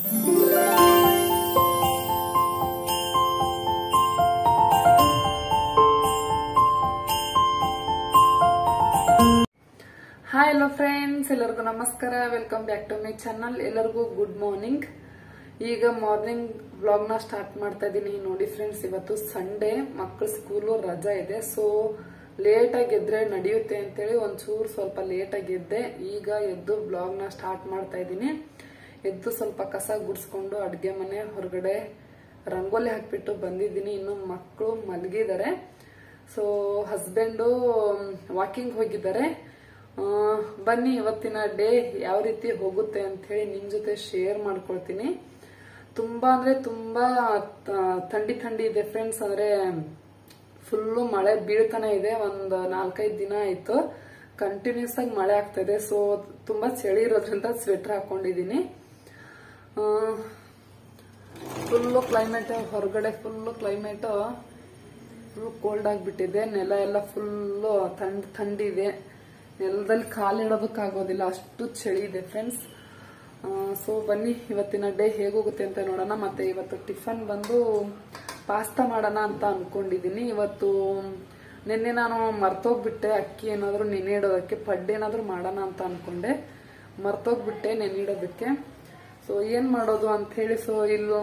hi hello friends ಎಲ್ಲರಿಗೂ ನಮಸ್ಕಾರ welcome back to my channel ಎಲ್ಲರಿಗೂ ಗುಡ್ ಮಾರ್ನಿಂಗ್ ಈಗ ಮಾರ್ನಿಂಗ್ ವ್ಲಾಗ್ನ ಸ್ಟಾರ್ಟ್ ಮಾಡ್ತಾ ಇದ್ದೀನಿ ನೋಡಿ ಫ್ರೆಂಡ್ಸ್ ಇವತ್ತು ಸಂಡೇ ಮಕ್ಕಳ ಸ್ಕೂಲು ರಜಾ ಇದೆ ಸೊ ಲೇಟಾಗಿ ಎದ್ರೆ ನಡೆಯುತ್ತೆ ಅಂತೇಳಿ ಒಂಚೂರು ಸ್ವಲ್ಪ ಲೇಟಾಗಿ ಎದ್ದೆ ಈಗ ಎದ್ದು ವ್ಲಾಗ್ನ ಸ್ಟಾರ್ಟ್ ಮಾಡ್ತಾ ಇದ್ದೀನಿ ಎದ್ದು ಸ್ವಲ್ಪ ಕಸ ಗುಡಿಸ್ಕೊಂಡು ಅಡುಗೆ ಮನೆ ಹೊರಗಡೆ ರಂಗೋಲಿ ಹಾಕ್ಬಿಟ್ಟು ಬಂದಿದ್ದೀನಿ ಇನ್ನು ಮಕ್ಕಳು ಮಲಗಿದ್ದಾರೆ ಸೊ ಹಸ್ಬೆಂಡು ವಾಕಿಂಗ್ ಹೋಗಿದ್ದಾರೆ ಆ, ಬನ್ನಿ ಇವತ್ತಿನ ಡೇ ಯಾವ ರೀತಿ ಹೋಗುತ್ತೆ ಅಂತ ಹೇಳಿ ನಿಮ್ ಜೊತೆ ಶೇರ್ ಮಾಡ್ಕೊಳ್ತೀನಿ ತುಂಬಾ ಅಂದ್ರೆ ತುಂಬಾ ತ- ಥಂಡಿ ಥಂಡಿ ಇದೆ ಫ್ರೆಂಡ್ಸ್ ಅಂದ್ರೆ ಫುಲ್ಲು ಮಳೆ ಬೀಳ್ತಾನೆ ಇದೆ ಒಂದು ನಾಲ್ಕೈದು ದಿನ ಆಯ್ತು ಕಂಟಿನ್ಯೂಸ್ ಆಗಿ ಮಳೆ ಆಗ್ತಾ ಇದೆ ಸೊ ತುಂಬಾ ಚಳಿ ಇರೋದ್ರಿಂದ ಸ್ವೆಟರ್ ಹಾಕೊಂಡಿದೀನಿ ಫುಲ್ಲು ಕ್ಲೈಮೇಟ್ ಹೊರಗಡೆ ಫುಲ್ಲು ಕ್ಲೈಮೇಟ್ ಫುಲ್ ಕೋಲ್ಡ್ ಆಗಿಬಿಟ್ಟಿದೆ ನೆಲ ಎಲ್ಲ ಫುಲ್ಲು ಥಂಡ್ ಥಂಡಿ ಇದೆ ನೆಲದಲ್ಲಿ ಕಾಲಿಡೋದಕ್ಕಾಗೋದಿಲ್ಲ ಅಷ್ಟು ಚಳಿ ಇದೆ ಫ್ರೆಂಡ್ಸ್ ಸೊ ಬನ್ನಿ ಇವತ್ತಿನ ಡೇ ಹೇಗೋಗುತ್ತೆ ಅಂತ ನೋಡೋಣ ಮತ್ತೆ ಇವತ್ತು ಟಿಫನ್ ಬಂದು ಪಾಸ್ತಾ ಮಾಡೋಣ ಅಂತ ಅನ್ಕೊಂಡಿದೀನಿ ಇವತ್ತು ನಿನ್ನೆ ನಾನು ಮರ್ತೋಗ್ಬಿಟ್ಟೆ ಅಕ್ಕಿ ಏನಾದರೂ ನೆನೆಯಿಡೋದಕ್ಕೆ ಪಡ್ಡು ಏನಾದರೂ ಮಾಡೋಣ ಅಂತ ಅನ್ಕೊಂಡೆ ಮರ್ತೋಗ್ಬಿಟ್ಟೆ ನೆನೆಯಿಡೋದಕ್ಕೆ ಸೊ ಏನ್ ಮಾಡೋದು ಅಂತ ಹೇಳಿ ಸೊ ಇಲ್ಲೂ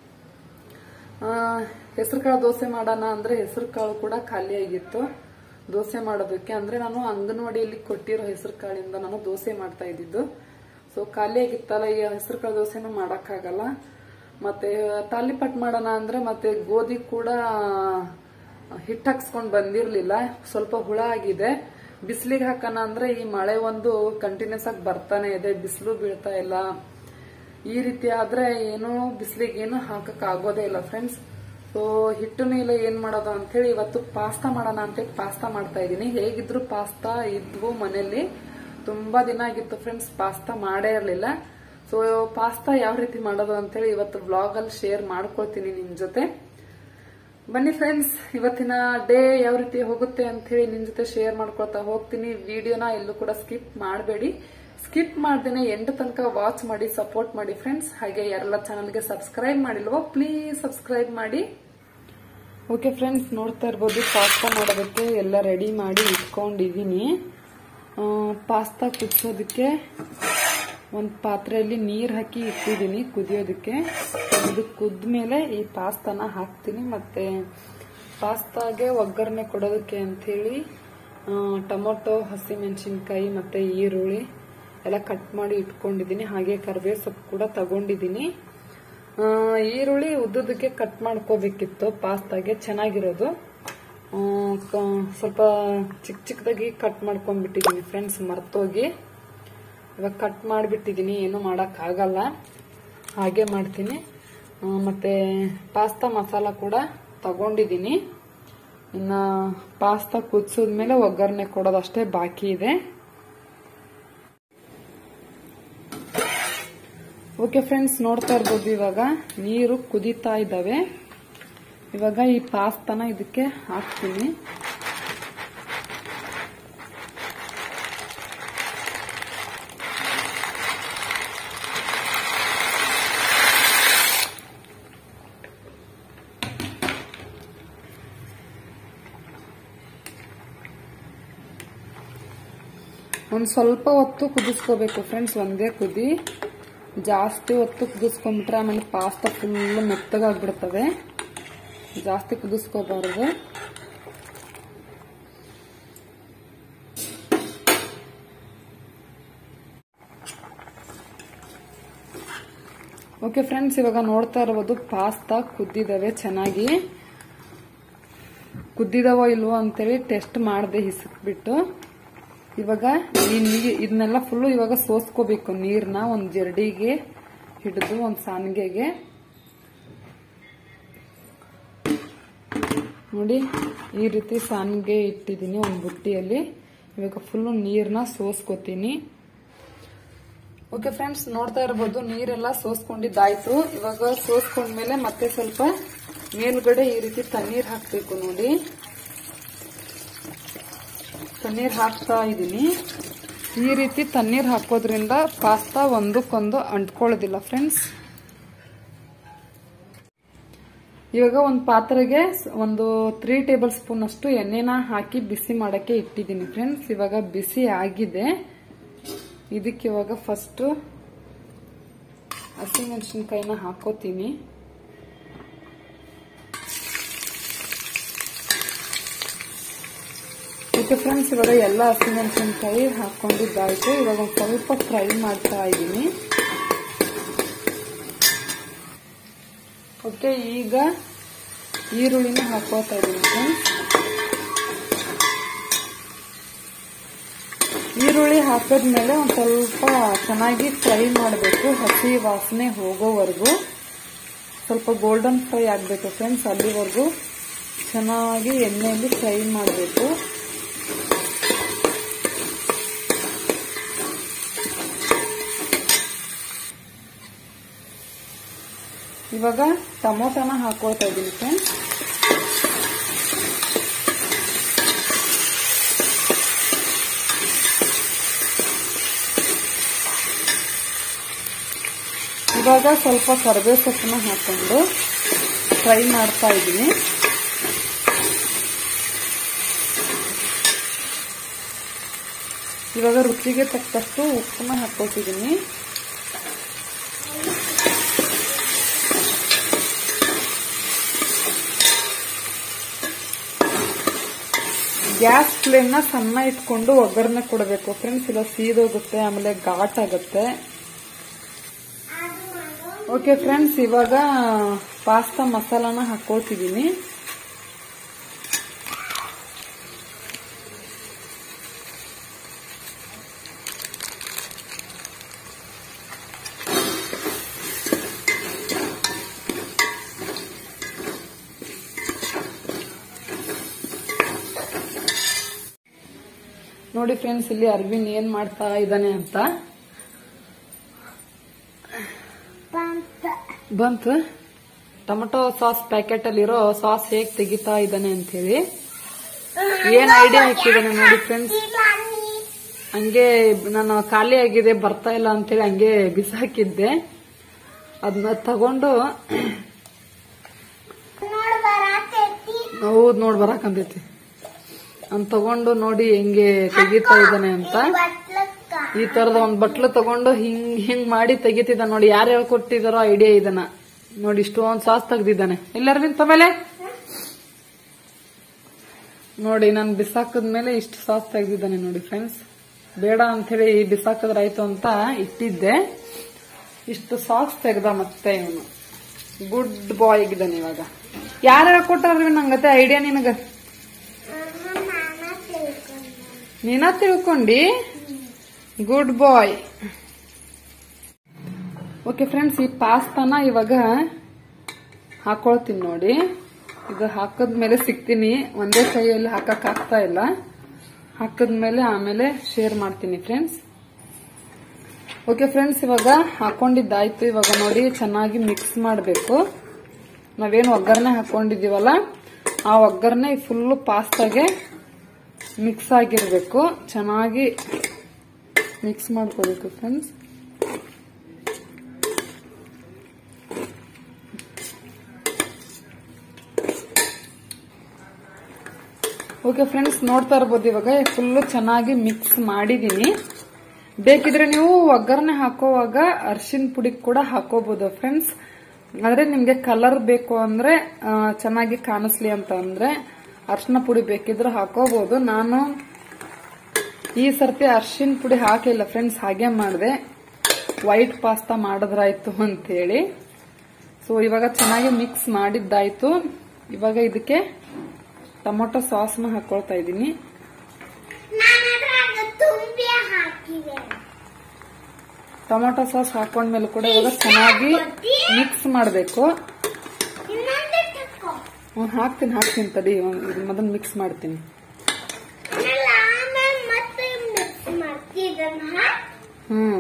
ಹೆಸರು ಕಾಳು ದೋಸೆ ಮಾಡೋಣ ಅಂದ್ರೆ ಹೆಸರು ಕಾಳು ಕೂಡ ಖಾಲಿ ಆಗಿತ್ತು ದೋಸೆ ಮಾಡೋದಕ್ಕೆ ಅಂದ್ರೆ ನಾನು ಅಂಗನವಾಡಿಯಲ್ಲಿ ಕೊಟ್ಟಿರೋ ಹೆಸರು ಕಾಳಿಂದ ನಾನು ದೋಸೆ ಮಾಡ್ತಾ ಇದ್ದಿದ್ದು ಸೊ ಖಾಲಿ ಆಗಿತ್ತಲ್ಲ ಈ ಹೆಸರು ಕಾಳು ದೋಸೆನೂ ಮಾಡಕ್ಕಾಗಲ್ಲ ಮತ್ತೆ ತಾಲಿಪಟ್ ಮಾಡೋಣ ಅಂದ್ರೆ ಮತ್ತೆ ಗೋಧಿ ಕೂಡ ಹಿಟ್ಟು ಹಾಕ್ಸ್ಕೊಂಡ್ ಬಂದಿರ್ಲಿಲ್ಲ ಸ್ವಲ್ಪ ಹುಳ ಆಗಿದೆ ಬಿಸಿಲಿಗೆ ಹಾಕೋಣ ಅಂದ್ರೆ ಈ ಮಳೆ ಒಂದು ಕಂಟಿನ್ಯೂಸ್ ಆಗಿ ಬರ್ತಾನೆ ಇದೆ ಬಿಸಿಲು ಬೀಳ್ತಾ ಇಲ್ಲ ಈ ರೀತಿ ಆದ್ರೆ ಏನು ಬಿಸಿಲಿಗೆ ಏನು ಹಾಕಕ್ ಆಗೋದೇ ಇಲ್ಲ ಫ್ರೆಂಡ್ಸ್ ಸೊ ಹಿಟ್ಟನು ಇಲ್ಲ ಏನ್ ಮಾಡೋದು ಅಂತ ಹೇಳಿ ಇವತ್ತು ಪಾಸ್ತಾ ಮಾಡೋಣ ಅಂತ ಹೇಳಿ ಪಾಸ್ತಾ ಮಾಡ್ತಾ ಇದ್ದೀನಿ ಹೇಗಿದ್ರು ಪಾಸ್ತಾ ಇದ್ವು ಮನೆಯಲ್ಲಿ ತುಂಬಾ ದಿನ ಆಗಿತ್ತು ಫ್ರೆಂಡ್ಸ್ ಪಾಸ್ತಾ ಮಾಡೇ ಇರಲಿಲ್ಲ ಸೊ ಪಾಸ್ತಾ ಯಾವ ರೀತಿ ಮಾಡೋದು ಅಂತ ಹೇಳಿ ಇವತ್ತು ಬ್ಲಾಗ್ ಅಲ್ಲಿ ಶೇರ್ ಮಾಡ್ಕೊಳ್ತೀನಿ ನಿಮ್ ಜೊತೆ ಬನ್ನಿ ಫ್ರೆಂಡ್ಸ್ ಇವತ್ತಿನ ಡೇ ಯಾವ ರೀತಿ ಹೋಗುತ್ತೆ ಅಂತ ಹೇಳಿ ನಿಮ್ ಜೊತೆ ಶೇರ್ ಮಾಡ್ಕೊಳ್ತಾ ಹೋಗ್ತೀನಿ ವಿಡಿಯೋನ ಎಲ್ಲೂ ಕೂಡ ಸ್ಕಿಪ್ ಮಾಡಬೇಡಿ ಸ್ಕಿಪ್ ಮಾಡ್ದೇನೆ ಎಂಡ್ ತನಕ ವಾಚ್ ಮಾಡಿ ಸಪೋರ್ಟ್ ಮಾಡಿ ಫ್ರೆಂಡ್ಸ್ ಹಾಗೆ ಯಾರೆಲ್ಲ ಚಾನಲ್ಗೆ ಸಬ್ಸ್ಕ್ರೈಬ್ ಮಾಡಿಲ್ವೋ ಪ್ಲೀಸ್ ಸಬ್ಸ್ಕ್ರೈಬ್ ಮಾಡಿ ಓಕೆ ಫ್ರೆಂಡ್ಸ್ ನೋಡ್ತಾ ಇರ್ಬೋದು ಪಾಸ್ತಾ ಮಾಡೋದಕ್ಕೆ ಎಲ್ಲ ರೆಡಿ ಮಾಡಿ ಇಟ್ಕೊಂಡಿದ್ದೀನಿ ಆ, ಪಾಸ್ತಾ ಕುದಿಸೋದಕ್ಕೆ ಒಂದು ಪಾತ್ರೆಯಲ್ಲಿ ನೀರು ಹಾಕಿ ಇಟ್ಟಿದ್ದೀನಿ ಕುದಿಯೋದಕ್ಕೆ ಇದು ಕುದ್ಮೇಲೆ ಈ ಪಾಸ್ತಾನ ಹಾಕ್ತೀನಿ ಮತ್ತೆ ಪಾಸ್ತಾಗೆ ಒಗ್ಗರಣೆ ಕೊಡೋದಕ್ಕೆ ಅಂಥೇಳಿ ಟೊಮೊಟೊ ಹಸಿಮೆಣಸಿನ್ಕಾಯಿ ಮತ್ತೆ ಈರುಳ್ಳಿ ಎಲ್ಲ ಕಟ್ ಮಾಡಿ ಇಟ್ಕೊಂಡಿದ್ದೀನಿ ಹಾಗೆ ಕರಿಬೇವು ಸೊಪ್ಪು ಕೂಡ ತಗೊಂಡಿದ್ದೀನಿ ಆ, ಈರುಳ್ಳಿ ಉದ್ದುದಕ್ಕೆ ಕಟ್ ಮಾಡ್ಕೋಬೇಕಿತ್ತು ಪಾಸ್ತಾಗೆ ಚೆನ್ನಾಗಿರೋದು ಆ, ಕ- ಸ್ವಲ್ಪ ಚಿಕ್ಕ ಚಿಕ್ಕದಾಗಿ ಕಟ್ ಮಾಡ್ಕೊಂಡ್ಬಿಟ್ಟಿದ್ದೀನಿ ಫ್ರೆಂಡ್ಸ್ ಮರ್ತೋಗಿ ಇವಾಗ ಕಟ್ ಮಾಡಿಬಿಟ್ಟಿದ್ದೀನಿ ಏನು ಆಗಲ್ಲ ಹಾಗೆ ಮಾಡ್ತೀನಿ ಆ, ಮತ್ತೆ ಪಾಸ್ತಾ ಮಸಾಲ ಕೂಡ ತಗೊಂಡಿದ್ದೀನಿ ಇನ್ನು ಪಾಸ್ತಾ ಕುದಿಸಿದ್ಮೇಲೆ ಒಗ್ಗರಣೆ ಕೊಡೋದಷ್ಟೇ ಬಾಕಿ ಇದೆ ಓಕೆ ಫ್ರೆಂಡ್ಸ್ ನೋಡ್ತಾ ಇರ್ಬೋದು ಇವಾಗ ನೀರು ಕುದೀತಾ ಇದ್ದಾವೆ ಇವಾಗ ಈ ಪಾಸ್ತಾನ ಇದಕ್ಕೆ ಹಾಕ್ತೀನಿ ಒಂದು ಸ್ವಲ್ಪ ಹೊತ್ತು ಕುದಿಸ್ಕೋಬೇಕು ಫ್ರೆಂಡ್ಸ್ ಒಂದೇ ಕುದಿ ಜಾಸ್ತಿ ಹೊತ್ತು ಕುದಿಸ್ಕೊಂಡ್ಬಿಟ್ರೆ ಆಮೇಲೆ ಪಾಸ್ತಾ ಫುಲ್ ಮೆತ್ತಗಾಗ್ಬಿಡ್ತವೆ ಜಾಸ್ತಿ ಕುದಿಸ್ಕೋಬಾರ್ದು ಓಕೆ ಫ್ರೆಂಡ್ಸ್ ಇವಾಗ ನೋಡ್ತಾ ಇರ್ಬೋದು ಪಾಸ್ತಾ ಕುದ್ದಿದಾವೆ ಚೆನ್ನಾಗಿ ಕುದ್ದಿದಾವೋ ಇಲ್ವೋ ಅಂತೇಳಿ ಟೆಸ್ಟ್ ಮಾಡಿದೆ ಹಿಸಕ್ಬಿಟ್ಟು ಇವಾಗ ಈ ನೀರ್ ಇದನ್ನೆಲ್ಲ ಫುಲ್ಲು ಇವಾಗ ಸೋಸ್ಕೋಬೇಕು ನೀರ್ನ ಒಂದು ಜರಡಿಗೆ ಹಿಡಿದು ಒಂದು ಸಾನ್ಗೆಗೆ ನೋಡಿ ಈ ರೀತಿ ಸಾನ್ಗೆ ಇಟ್ಟಿದ್ದೀನಿ ಒಂದು ಬುಟ್ಟಿಯಲ್ಲಿ ಇವಾಗ ಫುಲ್ಲು ನೀರ್ನ ಸೋಸ್ಕೋತೀನಿ ಓಕೆ ಫ್ರೆಂಡ್ಸ್ ನೋಡ್ತಾ ಇರ್ಬೋದು ನೀರೆಲ್ಲ ಸೋಸ್ಕೊಂಡಿದ್ದಾಯ್ತು ಇವಾಗ ಸೋಸ್ಕೊಂಡ್ಮೇಲೆ ಮತ್ತೆ ಸ್ವಲ್ಪ ಮೇಲ್ಗಡೆ ಈ ರೀತಿ ತಣ್ಣೀರ್ ಹಾಕ್ಬೇಕು ನೋಡಿ ತಣ್ಣೀರ್ ಹಾಕ್ತಾ ಇದ್ದೀನಿ ಈ ರೀತಿ ತಣ್ಣೀರ್ ಹಾಕೋದ್ರಿಂದ ಪಾಸ್ತಾ ಒಂದಕ್ಕೊಂದು ಅಂಟ್ಕೊಳ್ಳೋದಿಲ್ಲ ಫ್ರೆಂಡ್ಸ್ ಇವಾಗ ಒಂದು ಪಾತ್ರೆಗೆ ಸ್- ಒಂದು ತ್ರೀ ಟೇಬಲ್ ಸ್ಪೂನ್ ಅಷ್ಟು ಎಣ್ಣೆನ ಹಾಕಿ ಬಿಸಿ ಮಾಡಕ್ಕೆ ಇಟ್ಟಿದ್ದೀನಿ ಫ್ರೆಂಡ್ಸ್ ಇವಾಗ ಬಿಸಿ ಆಗಿದೆ ಇದಕ್ಕೆ ಇವಾಗ ಫಸ್ಟ್ ಹಸಿಮೆಣಸಿನ್ಕಾಯಿನ ಹಾಕೋತೀನಿ ಓಕೆ ಫ್ರೆಂಡ್ಸ್ ಇವಾಗ ಎಲ್ಲ ಹಸಿಮೆಣಸಿನ್ಕಾಯಿ ಹಾಕೊಂಡಿದ್ದಾಯ್ತು ಇವಾಗ ಒಂದು ಸ್ವಲ್ಪ ಫ್ರೈ ಮಾಡ್ತಾ ಇದ್ದೀನಿ ಓಕೆ ಈಗ ಈರುಳ್ಳಿನ ಹಾಕೋತಾ ಇದ್ದೀನಿ ಫ್ರೆಂಡ್ಸ್ ಈರುಳ್ಳಿ ಹಾಕಿದ್ಮೇಲೆ ಒಂದು ಸ್ವಲ್ಪ ಚೆನ್ನಾಗಿ ಫ್ರೈ ಮಾಡಬೇಕು ಹಸಿ ವಾಸನೆ ಹೋಗೋವರೆಗೂ ಸ್ವಲ್ಪ ಗೋಲ್ಡನ್ ಫ್ರೈ ಆಗಬೇಕು ಫ್ರೆಂಡ್ಸ್ ಅಲ್ಲಿವರೆಗೂ ಚೆನ್ನಾಗಿ ಎಣ್ಣೆಯಲ್ಲಿ ಫ್ರೈ ಮಾಡಬೇಕು ಇವಾಗ ಟೊಮೊಟೊನ ಹಾಕೊಳ್ತಾ ಇದ್ದೀನಿ ಫ್ರೆಂಡ್ಸ್ ಇವಾಗ ಸ್ವಲ್ಪ ಕರಿಬೇವು ಸೊಪ್ಪನ್ನ ಹಾಕೊಂಡು ಫ್ರೈ ಮಾಡ್ತಾ ಇದ್ದೀನಿ ಇವಾಗ ರುಚಿಗೆ ತಕ್ಕಷ್ಟು ಉಪ್ಪನ್ನ ಹಾಕೊಳ್ತಿದ್ದೀನಿ ಗ್ಯಾಸ್ ಫ್ಲೇಮ್ನ ಸಣ್ಣ ಇಟ್ಕೊಂಡು ಒಗ್ಗರಣೆ ಕೊಡಬೇಕು ಫ್ರೆಂಡ್ಸ್ ಇಲ್ಲ ಸೀದೋಗುತ್ತೆ ಆಮೇಲೆ ಘಾಟ್ ಆಗುತ್ತೆ ಓಕೆ ಫ್ರೆಂಡ್ಸ್ ಇವಾಗ ಪಾಸ್ತಾ ಮಸಾಲಾನ ಹಾಕೊಳ್ತಿದ್ದೀನಿ ನೋಡಿ ಫ್ರೆಂಡ್ಸ್ ಇಲ್ಲಿ ಅರ್ವಿನ್ ಏನ್ ಮಾಡ್ತಾ ಇದ್ದಾನೆ ಅಂತ ಬಂತು ಟೊಮೆಟೊ ಸಾಸ್ ಪ್ಯಾಕೆಟ್ ಅಲ್ಲಿರೋ ಸಾಸ್ ಹೇಗ್ ತೆಗಿತಾ ಇದ್ದಾನೆ ಅಂತ ಹೇಳಿ ಏನ್ ಐಡಿಯಾ ಹಾಕಿದ್ದಾನೆ ನೋಡಿ ಫ್ರೆಂಡ್ಸ್ ಹಂಗೆ ನಾನು ಖಾಲಿ ಆಗಿದೆ ಬರ್ತಾ ಇಲ್ಲ ಅಂತೇಳಿ ಹಂಗೆ ಬಿಸಾಕಿದ್ದೆ ಅದನ್ನ ತಗೊಂಡು ಹೌದ್ ನೋಡ್ ಬರಾಕಂತೈತಿ ಅಂತ ತಗೊಂಡು ನೋಡಿ ಹೆಂಗೆ ತೆಗಿತಾ ಇದ್ದಾನೆ ಅಂತ ಈ ತರದ ಒಂದ್ ಬಟ್ಲು ತಗೊಂಡು ಹಿಂಗ್ ಹಿಂಗ್ ಮಾಡಿ ತೆಗಿತಿದ್ದ ನೋಡಿ ಯಾರು ಹೇಳ್ಕೊಟ್ಟಿದಾರೋ ಐಡಿಯಾ ಇದನ್ನ ನೋಡಿ ಇಷ್ಟೊಂದ್ ಸಾಸ್ ತೆಗ್ದಿದ್ದಾನೆ ಎಲ್ಲರವಿನ್ ತಮೇಲೆ ನೋಡಿ ನಾನು ಬಿಸಾಕದ್ಮೇಲೆ ಇಷ್ಟು ಸಾಸ್ ತೆಗ್ದಿದ್ದಾನೆ ನೋಡಿ ಫ್ರೆಂಡ್ಸ್ ಬೇಡ ಅಂಥೇಳಿ ಬಿಸಾಕದ್ರಾಯ್ತು ಅಂತ ಇಟ್ಟಿದ್ದೆ ಇಷ್ಟು ಸಾಸ್ ತೆಗ್ದ ಮತ್ತೆ ಇವನು ಗುಡ್ ಬಾಯ್ ಆಗಿದ್ದಾನೆ ಇವಾಗ ಯಾರು ಹೇಳ್ಕೊಟ್ಟಾರ್ರಿ ನಂಗತ್ತೆ ಐಡಿಯಾ ನಿನಗ ನೀನ ತಿಳ್ಕೊಂಡಿ ಗುಡ್ ಬಾಯ್ ಓಕೆ ಫ್ರೆಂಡ್ಸ್ ಈ ಪಾಸ್ತಾನ ಇವಾಗ ಹಾಕೊಳ್ತೀನಿ ನೋಡಿ ಇದು ಹಾಕದ್ಮೇಲೆ ಸಿಗ್ತೀನಿ ಒಂದೇ ಕೈಯಲ್ಲಿ ಹಾಕಕ್ ಆಗ್ತಾ ಇಲ್ಲ ಹಾಕದ್ಮೇಲೆ ಆಮೇಲೆ ಶೇರ್ ಮಾಡ್ತೀನಿ ಫ್ರೆಂಡ್ಸ್ ಓಕೆ ಫ್ರೆಂಡ್ಸ್ ಇವಾಗ ಹಾಕೊಂಡಿದ್ದಾಯ್ತು ಇವಾಗ ನೋಡಿ ಚೆನ್ನಾಗಿ ಮಿಕ್ಸ್ ಮಾಡಬೇಕು ನಾವೇನು ಒಗ್ಗರಣೆ ಹಾಕೊಂಡಿದೀವಲ್ಲ ಆ ಒಗ್ಗರಣೆ ಫುಲ್ಲು ಪಾಸ್ತಾಗೆ ಮಿಕ್ಸ್ ಆಗಿರ್ಬೇಕು ಚೆನ್ನಾಗಿ ಮಿಕ್ಸ್ ಮಾಡ್ಕೋಬೇಕು ಫ್ರೆಂಡ್ಸ್ ಓಕೆ ಫ್ರೆಂಡ್ಸ್ ನೋಡ್ತಾ ಇರ್ಬೋದು ಇವಾಗ ಫುಲ್ಲು ಚೆನ್ನಾಗಿ ಮಿಕ್ಸ್ ಮಾಡಿದೀನಿ ಬೇಕಿದ್ರೆ ನೀವು ಒಗ್ಗರಣೆ ಹಾಕೋವಾಗ ಅರಿಶಿನ ಪುಡಿ ಕೂಡ ಹಾಕೋಬಹುದು ಫ್ರೆಂಡ್ಸ್ ಆದ್ರೆ ನಿಮ್ಗೆ ಕಲರ್ ಬೇಕು ಅಂದ್ರೆ ಆ, ಚೆನ್ನಾಗಿ ಕಾಣಿಸ್ಲಿ ಅಂತ ಅಂದ್ರೆ ಅರಿಶಿನ ಪುಡಿ ಬೇಕಿದ್ರೆ ಹಾಕೋಬಹುದು ನಾನು ಈ ಸರ್ತಿ ಅರಿಶಿನ ಪುಡಿ ಹಾಕಿಲ್ಲ ಫ್ರೆಂಡ್ಸ್ ಹಾಗೆ ಮಾಡಿದೆ ವೈಟ್ ಪಾಸ್ತಾ ಮಾಡಿದ್ರಾಯ್ತು ಅಂತೇಳಿ ಸೊ ಇವಾಗ ಚೆನ್ನಾಗಿ ಮಿಕ್ಸ್ ಮಾಡಿದ್ದಾಯ್ತು ಇವಾಗ ಇದಕ್ಕೆ ಟೊಮೊಟೊ ಸಾಸ್ನ ಹಾಕೊಳ್ತಾ ಇದ್ದೀನಿ ತುಂಬಿ ಹಾಕಿದೆ ಟೊಮೊಟೊ ಸಾಸ್ ಹಾಕೊಂಡ್ಮೇಲೆ ಕೂಡ ಇವಾಗ ಚೆನ್ನಾಗಿ ಮಿಕ್ಸ್ ಮಾಡಬೇಕು ಇನ್ನೊಂದು ತಕ್ಕೋ ಹಾಕ್ತೀನಿ ಹಾಕ್ತೀನಿ ತಡಿ ಇದು ಮೊದಲು ಮಿಕ್ಸ್ ಮಾಡ್ತೀನಿ ಆಮೇಲೆ ಆಮೇಲೆ ಮತ್ತೆ ಮಿಕ್ಸ್ ಮಾಡ್ತಿದ್ದನ್ನ ಹ್ಮ್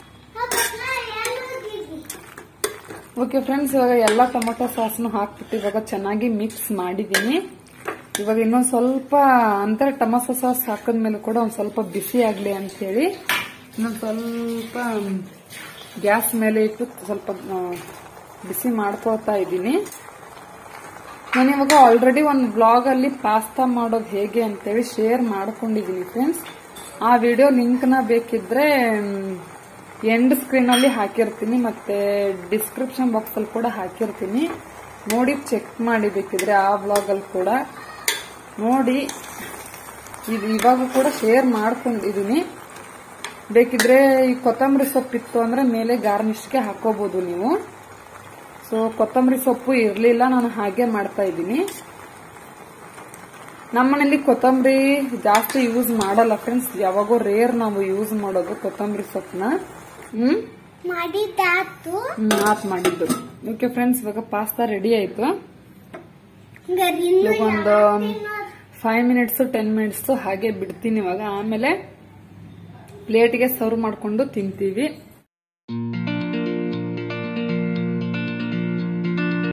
ಓಕೆ ಫ್ರೆಂಡ್ಸ್ ಇವಾಗ ಎಲ್ಲ ಟೊಮೊಟೊ ಸಾಸ್ನು ಹಾಕ್ಬಿಟ್ಟು ಇವಾಗ ಚೆನ್ನಾಗಿ ಮಿಕ್ಸ್ ಮಾಡಿದ್ದೀನಿ ಇವಾಗ ಇನ್ನೊಂದ್ ಸ್ವಲ್ಪ ಅಂದ್ರೆ ಟೊಮೊಟೊ ಸಾಸ್ ಹಾಕಿದ್ಮೇಲೆ ಕೂಡ ಒಂದ್ ಸ್ವಲ್ಪ ಬಿಸಿ ಆಗ್ಲಿ ಅಂತ ಹೇಳಿ ಇನ್ನೊಂದ್ ಸ್ವಲ್ಪ ಗ್ಯಾಸ್ ಮೇಲೆ ಇಟ್ಟು ಸ್ವಲ್ಪ ಆ, ಬಿಸಿ ಮಾಡ್ಕೊಳ್ತಾ ಇದ್ದೀನಿ ನಾನು ಇವಾಗ ಆಲ್ರೆಡಿ ಒಂದು ಬ್ಲಾಗ್ ಅಲ್ಲಿ ಪಾಸ್ತಾ ಮಾಡೋದು ಹೇಗೆ ಅಂತೇಳಿ ಶೇರ್ ಮಾಡ್ಕೊಂಡಿದ್ದೀನಿ ಫ್ರೆಂಡ್ಸ್ ಆ ವಿಡಿಯೋ ಲಿಂಕ್ ನ ಬೇಕಿದ್ರೆ ಎಂಡ್ ಸ್ಕ್ರೀನ್ ಅಲ್ಲಿ ಹಾಕಿರ್ತೀನಿ ಮತ್ತೆ ಡಿಸ್ಕ್ರಿಪ್ಷನ್ ಬಾಕ್ಸ್ ಅಲ್ಲಿ ಕೂಡ ಹಾಕಿರ್ತೀನಿ ನೋಡಿ ಚೆಕ್ ಮಾಡಿ ಬೇಕಿದ್ರೆ ಆ ಬ್ಲಾಗ್ ಅಲ್ಲಿ ಕೂಡ ನೋಡಿ ಇದು ಇವಾಗ ಕೂಡ ಶೇರ್ ಮಾಡ್ಕೊಂಡಿದೀನಿ ಬೇಕಿದ್ರೆ ಈ ಕೊತ್ತಂಬರಿ ಸೊಪ್ಪಿತ್ತು ಅಂದ್ರೆ ಮೇಲೆ ಗಾರ್ನಿಷ್ಗೆ ಹಾಕೋಬಹುದು ನೀವು ಸೊ ಕೊತ್ತಂಬರಿ ಸೊಪ್ಪು ಇರಲಿಲ್ಲ ನಾನು ಹಾಗೆ ಮಾಡ್ತಾ ಇದ್ದೀನಿ ನಮ್ಮನೇಲಿ ಕೊತ್ತಂಬರಿ ಜಾಸ್ತಿ ಯೂಸ್ ಮಾಡಲ್ಲ ಫ್ರೆಂಡ್ಸ್ ಯಾವಾಗೋ ರೇರ್ ನಾವು ಯೂಸ್ ಮಾಡೋದು ಕೊತ್ತಂಬರಿ ಸೊಪ್ಪನ್ನ ಹ್ಮ್ ಮಾಡಿದ್ದಾತು ಆತ್ ಮಾಡಿದ್ದು ಓಕೆ ಫ್ರೆಂಡ್ಸ್ ಇವಾಗ ಪಾಸ್ತಾ ರೆಡಿ ಆಯ್ತು ಗರಿನು ಇವಾಗ ಒಂದು ಫೈವ್ ಮಿನಿಟ್ಸ್ ಟೆನ್ ಮಿನಿಟ್ಸ್ ಹಾಗೆ ಬಿಡ್ತೀನಿ ಇವಾಗ ಆಮೇಲೆ ಪ್ಲೇಟ್ಗೆ ಸರ್ವ್ ಮಾಡ್ಕೊಂಡು ತಿಂತೀವಿ